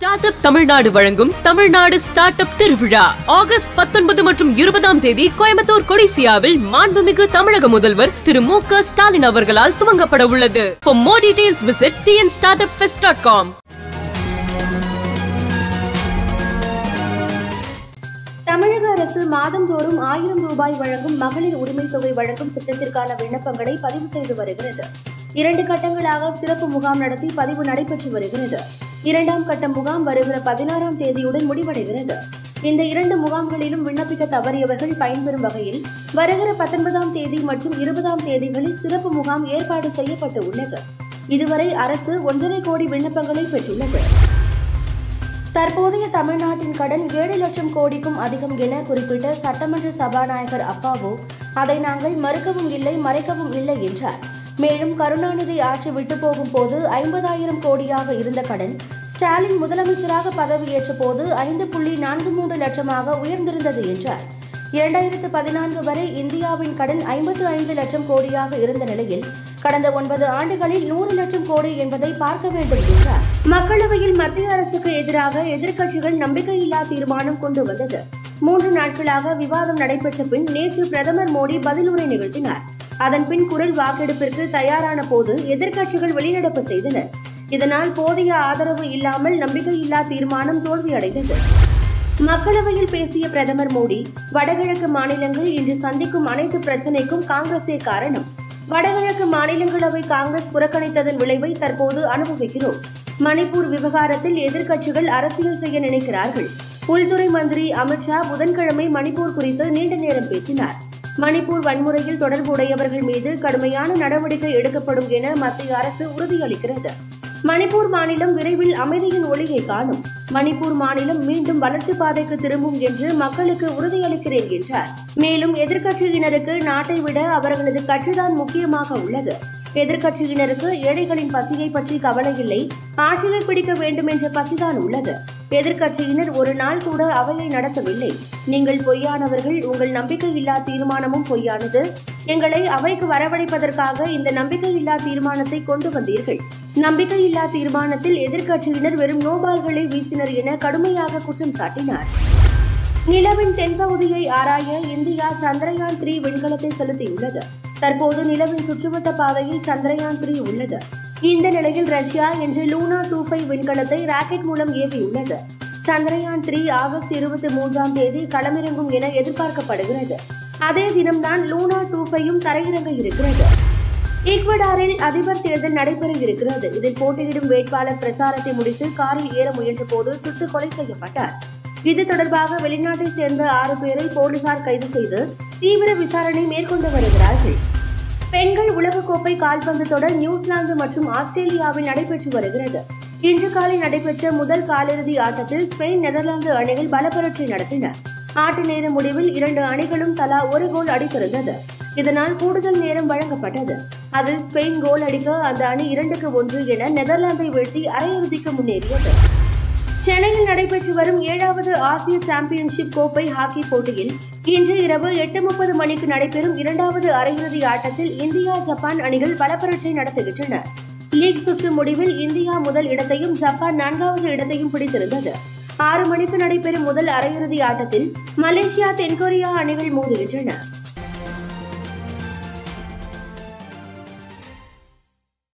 start up Tamil Nadu வழங்கும் Tamil Nadu start up திருவிழா August பத்தொன்பது மற்றும் இருபதாம் தேதி கோயம்புத்தூர் கொடிசியாவில் மாண்புமிகு தமிழக முதல்வர் திரு மு க ஸ்டாலின் அவர்களால் துவங்கப்பட உள்ளது For more details visit tnstartupfest.com தமிழக அரசு மாதந்தோறும் ஆயிரம் ரூபாய் வழங்கும் மகளிர் உரிமைத் தொகை வழங்கும் திட்டத்திற்கான விண்ணப்பங்களை பதிவு செய்து வருகிறது இரண்டு கட்டங்களாக சிறப்பு முகாம் நடத்தி பதிவு நடைபெற்று வருகிறது இரண்டாம் கட்ட முகாம் வருகிற பதினாறாம் தேதியுடன் முடிவடைகிறது இந்த இரண்டு முகாம்களிலும் விண்ணப்பிக்க தவறியவர்கள் பயன்பெறும் வகையில் வருகிற பத்தொன்பதாம் தேதி மற்றும் இருபதாம் தேதிகளில் சிறப்பு முகாம் ஏற்பாடு செய்யப்பட்டு உள்ளது இதுவரை அரசு ஒன்றரை கோடி விண்ணப்பங்களை பெற்றுள்ளது தற்போதைய தமிழ்நாட்டின் கடன் ஏழு லட்சம் கோடிக்கும் அதிகம் என குறிப்பிட்ட சட்டமன்ற சபாநாயகர் அப்பாவு அதை நாங்கள் மறுக்கவும் இல்லை மறைக்கவும் இல்லை என்றார் மேலும் கருணாநிதி ஆட்சி விட்டு போகும் போது ஐம்பதாயிரம் கோடியாக இருந்த கடன் ஸ்டாலின் முதலமைச்சராக பதவியேற்ற போது ஐந்து புள்ளி நான்கு மூன்று லட்சமாக உயர்ந்திருந்தது என்றார் இரண்டாயிரத்து பதினான்கு வரை இந்தியாவின் கடன் ஐம்பத்து ஐந்து லட்சம் கோடியாக இருந்த நிலையில் கடந்த ஒன்பது ஆண்டுகளில் நூறு லட்சம் கோடி என்பதை பார்க்க வேண்டும் என்றார் மக்களவையில் மத்திய அரசுக்கு எதிராக எதிர்க்கட்சிகள் நம்பிக்கையில்லா தீர்மானம் கொண்டு வந்தது மூன்று நாட்களாக விவாதம் நடைபெற்ற பின் நேற்று பிரதமர் மோடி பதிலுரை நிகழ்த்தினார் அதன் பின் குரல் வாக்கெடுப்பிற்கு தயாரான போது எதிர்க்கட்சிகள் வெளிநடப்பு செய்தனர் இதனால் போதிய ஆதரவு இல்லாமல் நம்பிக்கையில்லா தீர்மானம் தோல்வியடைந்தது மக்களவையில் பேசிய பிரதமர் மோடி வடகிழக்கு மாநிலங்கள் இன்று சந்திக்கும் அனைத்து பிரச்சனைக்கும் காங்கிரசே காரணம் வடகிழக்கு மாநிலங்களவை காங்கிரஸ் புறக்கணித்ததன் விளைவை தற்போது அனுபவிக்கிறோம் மணிப்பூர் விவகாரத்தில் எதிர்க்கட்சிகள் அரசியல் செய்ய நினைக்கிறார்கள் உள்துறை மந்திரி அமித்ஷா புதன்கிழமை மணிப்பூர் குறித்து நீண்ட நேரம் பேசினார் மணிப்பூர் வன்முறையில் தொடர்புடையவர்கள் மீது கடுமையான நடவடிக்கை எடுக்கப்படும் என மத்திய அரசு உறுதியளிக்கிறது மணிப்பூர் மாநிலம் விரைவில் அமைதியின் ஒளியை காணும் மணிப்பூர் மாநிலம் மீண்டும் வளர்ச்சி பாதைக்கு திரும்பும் என்று மக்களுக்கு உறுதியளிக்கிறேன் என்றார் மேலும் எதிர்க்கட்சியினருக்கு நாட்டை விட அவர்களது கட்சிதான் முக்கியமாக உள்ளது எதிர்க்கட்சியினருக்கு ஏழைகளின் பசியை பற்றி கவலை இல்லை ஆட்சியை பிடிக்க வேண்டும் என்ற பசிதான் உள்ளது எதிர்க்கட்சியினர் ஒரு நாள் கூட அவையை நடத்தவில்லை நீங்கள் பொய்யானவர்கள் உங்கள் நம்பிக்கையில்லா தீர்மானமும் பொய்யானது எங்களை அவைக்கு வரவழைப்பதற்காக இந்த நம்பிக்கையில்லா தீர்மானத்தை கொண்டு வந்தீர்கள் நம்பிக்கையில்லா தீர்மானத்தில் எதிர்க்கட்சியினர் வெறும் நோபால்களை வீசினர் என கடுமையாக குற்றம் சாட்டினார் நிலவின் தென்பகுதியை ஆராய இந்தியா சந்திரயான் த்ரீ விண்கலத்தை செலுத்தியுள்ளது தற்போது நிலவின் சுற்றுவட்ட பாதையில் சந்திரயான் த்ரீ உள்ளது இந்த நிலையில் ரஷ்யா இன்று லூனா டூ ஃபைவ் விண்கலத்தை ராக்கெட் மூலம் ஏவியுள்ளது சந்திரயான் த்ரீ ஆகஸ்ட் இருபத்தி மூன்றாம் தேதி களமிறங்கும் என எதிர்பார்க்கப்படுகிறது அதே தினம்தான் லூனா டூ ஃபைவும் தரையிறங்க இருக்கிறது ஈக்வடாரில் அதிபர் தேர்தல் நடைபெற இருக்கிறது இதில் போட்டியிடும் வேட்பாளர் பிரச்சாரத்தை முடித்து காரில் ஏற முயன்ற போது சுட்டுக் கொலை செய்யப்பட்டார் இது தொடர்பாக வெளிநாட்டை சேர்ந்த ஆறு பேரை போலீசார் கைது செய்து தீவிர விசாரணை மேற்கொண்டு வருகிறார்கள் பெண்கள் உலகக்கோப்பை கால்பந்து தொடர் நியூசிலாந்து மற்றும் ஆஸ்திரேலியாவில் நடைபெற்று வருகிறது இன்று காலை நடைபெற்ற முதல் காலிறுதி ஆட்டத்தில் ஸ்பெயின் நெதர்லாந்து அணிகள் பலப்பரட்சி நடத்தின ஆட்ட நேர முடிவில் இரண்டு அணிகளும் தலா ஒரு கோல் அடித்திருந்தது இதனால் கூடுதல் நேரம் வழங்கப்பட்டது அதில் ஸ்பெயின் கோல் அடிக்க அந்த அணி இரண்டுக்கு ஒன்று என நெதர்லாந்தை வீழ்த்தி அரையிறுதிக்கு முன்னேறியது சென்னையில் நடைபெற்று வரும் ஏழாவது ஆசிய சாம்பியன்ஷிப் கோப்பை ஹாக்கி போட்டியில் இன்று இரவு எட்டு முப்பது மணிக்கு நடைபெறும் இரண்டாவது அரையிறுதி ஆட்டத்தில் இந்தியா ஜப்பான் அணிகள் பலப்பரட்சை நடத்துகின்றன லீக் சுற்று முடிவில் இந்தியா முதல் இடத்தையும் ஜப்பான் நான்காவது இடத்தையும் பிடித்திருந்தது ஆறு மணிக்கு நடைபெறும் முதல் அரையிறுதி ஆட்டத்தில் மலேசியா தென்கொரியா அணிகள் மோதுகின்றன